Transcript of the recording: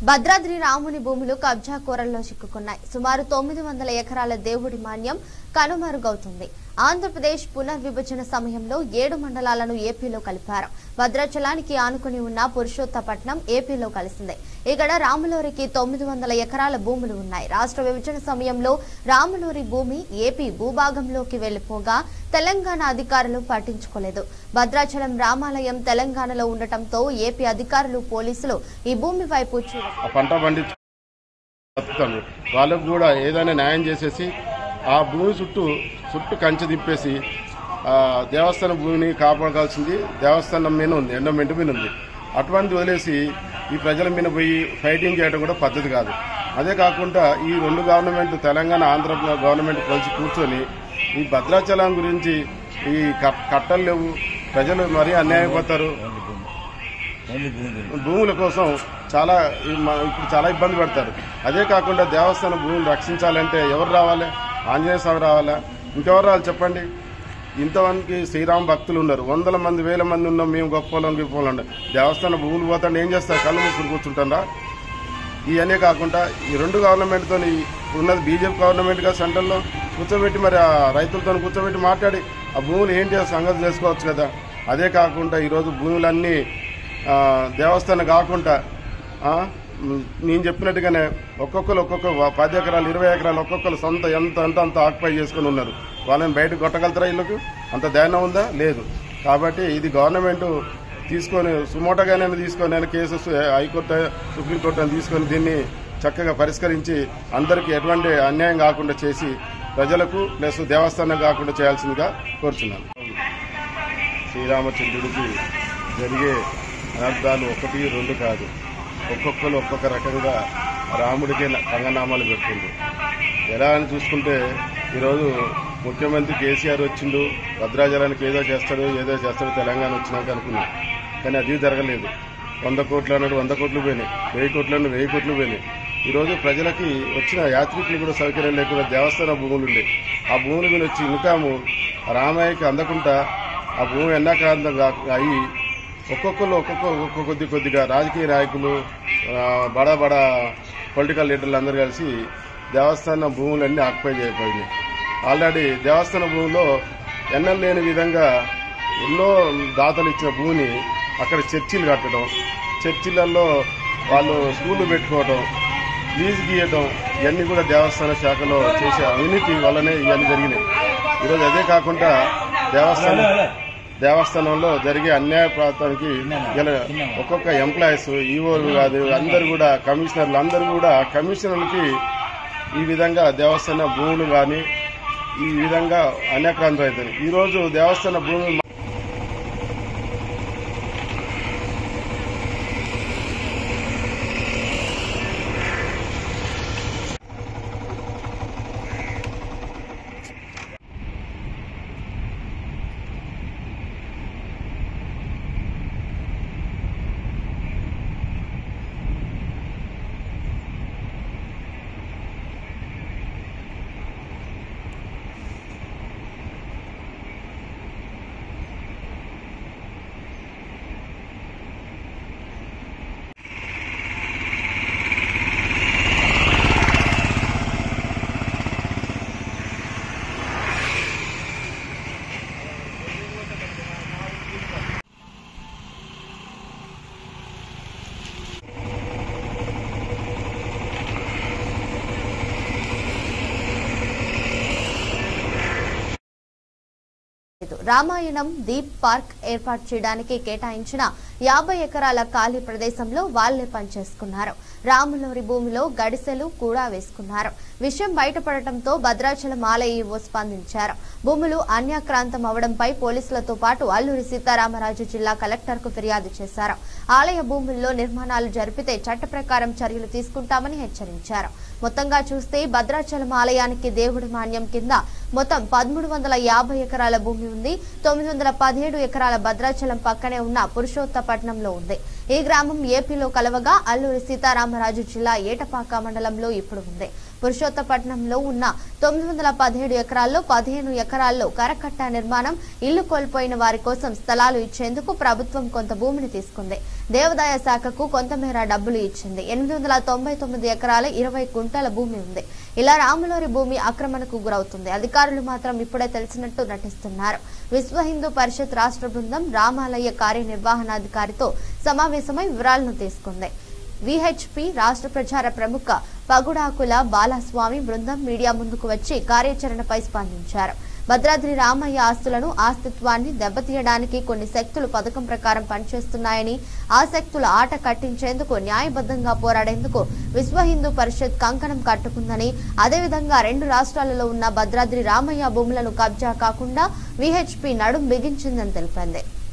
భద్రాద్రి రాముని భూములు కబ్జా కోరల్లో చిక్కుకున్నాయి సుమారు తొమ్మిది వందల ఎకరాల దేవుడి మాన్యం కనుమరుగవుతుంది ఆంధ్రప్రదేశ్ పునర్విభజన సమయంలో ఏడు మండలాలను ఏపీలో కలిపారు భద్రాచలానికి ఆనుకుని ఉన్న పురుషోత్తపట్నం ఏపీలో కలిసింది ఇక్కడ రాములూరికి తొమ్మిది వందల ఎకరాల భూములు ఉన్నాయి రాష్ట్ర విభజన సమయంలో రాములూరి భూమి ఏపీ భూభాగంలోకి వెళ్లిపోగా తెలంగాణ అధికారులు పట్టించుకోలేదు భద్రాచలం రామాలయం తెలంగాణలో ఉండటంతో ఏపీ అధికారులు పోలీసులు ఈ భూమి వైపు చూడ ఆ పంట పండించు బతుకుతారు వాళ్ళకు కూడా ఏదైనా న్యాయం చేసేసి ఆ భూమి చుట్టూ చుట్టూ కంచె తిప్పేసి ఆ దేవస్థానం భూమిని కాపాడాల్సింది దేవస్థానం మీద ఉంది ఎండోమెంట్ మీద ఉంది అటువంటి వదిలేసి ఈ ప్రజల మీద పోయి ఫైటింగ్ చేయడం కూడా పద్ధతి కాదు అదే కాకుండా ఈ రెండు గవర్నమెంట్ తెలంగాణ ఆంధ్ర గవర్నమెంట్ కలిసి కూర్చొని ఈ భద్రాచలం గురించి ఈ కట్- కట్టలు లేవు ప్రజలు మరీ అన్యాయపోతారు భూముల కోసం చాలా ఈ మ- ఇప్పుడు చాలా ఇబ్బంది పడతారు అదే కాకుండా దేవస్థాన భూములు రక్షించాలంటే ఎవరు రావాలి ఆంజనేయ స్వామి రావాలా ఇంకెవరు రావాలి చెప్పండి ఇంతమందికి శ్రీరామ భక్తులు ఉన్నారు వందల మంది వేల మంది ఉన్నాం మేము గొప్పలం గొప్పలం దేవస్థాన భూములు పోతాంటే ఏం చేస్తారు కళ్ళు మూసుకుని కూర్చుంటారా ఇవన్నీ కాకుండా ఈ రెండు గవర్నమెంట్తో ఉన్నది బీజేపీ గవర్నమెంట్ గా సెంట్రల్లో కూర్చోబెట్టి మరి ఆ రైతులతో కూర్చోబెట్టి మాట్లాడి ఆ భూములు ఏంటి ఆ సంగతి చేసుకోవచ్చు కదా అదే కాకుండా ఈరోజు భూములన్నీ ఆ, దేవస్థానం కాకుండా ఆ, మ్, నేను చెప్పినట్టుగానే ఒక్కొక్కరు ఒక్కొక్క వ- పది ఎకరాలు ఇరవై ఎకరాలు ఒక్కొక్కరు సొంత ఎంత ఎంత అంత ఆక్యుపై చేసుకుని ఉన్నారు వాళ్ళని బయటకు కొట్టగలుగుతారా ఇళ్ళకు అంత ధ్యానం ఉందా లేదు కాబట్టి ఇది గవర్నమెంట్ తీసుకొని సుమోటగానే తీసుకొని ఆయన కేసెస్ హైకోర్టు సుప్రీంకోర్టు అని తీసుకొని దీన్ని చక్కగా పరిష్కరించి అందరికీ ఎటువంటి అన్యాయం కాకుండా చేసి ప్రజలకు ప్లస్ దేవస్థానం కాకుండా చేయాల్సిందిగా కోరుచున్నాను శ్రీరామచంద్రుడికి జరిగే అనర్థాలు ఒకటి రెండు కాదు ఒక్కొక్కరు ఒక్కొక్క రకంగా రాముడికి రంగనామాలు పెడుతుంది ఎలా అని చూసుకుంటే ఈరోజు ముఖ్యమంత్రి కేసీఆర్ వచ్చిండు భద్రాచలానికి ఏదో చేస్తాడు ఏదో చేస్తాడు తెలంగాణ వచ్చినాక అనుకున్నాం కానీ అది జరగలేదు వంద కోట్లు అన్నాడు వంద కోట్లు పోయినాయి వెయ్యి కోట్లు అన్నాడు వెయ్యి కోట్లు పోయినాయి ఈరోజు ప్రజలకి వచ్చిన యాత్రికులు కూడా సౌకర్యం లేకుండా దేవస్థాన భూములు ఉండే ఆ భూముల మీద వచ్చి ఇన్కాము రామయ్యకి అందకుండా ఆ భూమి ఎండాకాలం అయ్యి ఒక్కొక్కరు ఒక్కొక్క ఒక్కొక్క కొద్ది కొద్దిగా రాజకీయ నాయకులు ఆ, బడా బడా పొలిటికల్ లీడర్లు అందరూ కలిసి దేవస్థాన భూములన్నీ ఆక్యుపై చేయబోయినాయి ఆల్రెడీ దేవస్థాన భూమిలో ఎన్నెల్ లేని విధంగా ఎన్నో దాతలు ఇచ్చిన భూమిని అక్కడ చర్చిలు కట్టడం చర్చిలలో వాళ్ళు స్కూళ్ళు పెట్టుకోవడం లీజు గీయడం ఇవన్నీ కూడా దేవస్థాన శాఖలో చేసే అవినీతి వల్లనే ఇవన్నీ జరిగినాయి ఈరోజు అదే కాకుండా దేవస్థానం దేవస్థానంలో జరిగే అన్యాయ ప్రాంతానికి గల ఒక్కొక్క ఎంప్లాయీస్ ఈఓలు కాదు అందరు కూడా కమిషనర్లు అందరూ కూడా కమిషనర్లకి ఈ విధంగా దేవస్థాన భూములు కానీ ఈ విధంగా అన్యాక్రాంతం అవుతుంది ఈరోజు దేవస్థాన భూమి లేదు. రామాయణం దీప్ పార్క్ ఏర్పాటు చేయడానికి కేటాయించిన యాభై ఎకరాల ఖాళీ ప్రదేశంలో వాళ్లే పనిచేసుకున్నారు రాములూరి భూమిలో గడిసెలు కూడా వేసుకున్నారు విషయం బయటపడటంతో భద్రాచలం ఆలయ స్పందించారు భూములు అన్యాక్రాంతం అవడంపై పోలీసులతో పాటు అల్లూరి సీతారామరాజు జిల్లా కలెక్టర్ కు ఫిర్యాదు చేశారు ఆలయ భూముల్లో నిర్మాణాలు జరిపితే చట్ట ప్రకారం చర్యలు తీసుకుంటామని హెచ్చరించారు మొత్తంగా చూస్తే భద్రాచలం ఆలయానికి దేవుడి మాన్యం కింద మొత్తం పదమూడు వందల యాభై ఎకరాల భూమి ఉంది తొమ్మిది వందల పదిహేడు ఎకరాల భద్రాచలం పక్కనే ఉన్న పురుషోత్తపట్నంలో ఉంది ఈ గ్రామం ఏపీలో కలవగా అల్లూరి సీతారామరాజు జిల్లా ఏటపాక మండలంలో ఇప్పుడు ఉంది పురుషోత్తపట్నంలో ఉన్న తొమ్మిది వందల పదిహేడు ఎకరాల్లో పదిహేను ఎకరాల్లో కరకట్ట నిర్మాణం ఇల్లు కోల్పోయిన వారి కోసం స్థలాలు ఇచ్చేందుకు ప్రభుత్వం కొంత భూమిని తీసుకుంది దేవాదాయ శాఖకు కొంతమేర డబ్బులు ఇచ్చింది ఎనిమిది వందల తొంభై తొమ్మిది ఎకరాల ఇరవై కుంటల భూమి ఉంది ఇలా రాములూరి భూమి ఆక్రమణకు గురవుతుంది అధికారులు మాత్రం ఇప్పుడే తెలిసినట్టు నటిస్తున్నారు విశ్వ హిందూ పరిషత్ రాష్ట్ర బృందం రామాలయ కార్యనిర్వహణాధికారితో సమావేశమై వివరాలను తీసుకుంది విహెచ్పి రాష్ట్ర ప్రచార ప్రముఖ పగుడాకుల బాలస్వామి బృందం మీడియా ముందుకు వచ్చి కార్యాచరణపై స్పందించారు భద్రాద్రి రామయ్య ఆస్తులను ఆస్తిత్వాన్ని దెబ్బతీయడానికి కొన్ని శక్తులు పథకం ప్రకారం పనిచేస్తున్నాయని ఆ శక్తుల ఆట కట్టించేందుకు న్యాయబద్ధంగా పోరాడేందుకు విశ్వ హిందూ పరిషత్ కంకణం కట్టుకుందని అదేవిధంగా రెండు రాష్ట్రాలలో ఉన్న భద్రాద్రి రామయ్య భూములను కబ్జా కాకుండా విహెచ్పి నడుం బిగించిందని తెలిపింది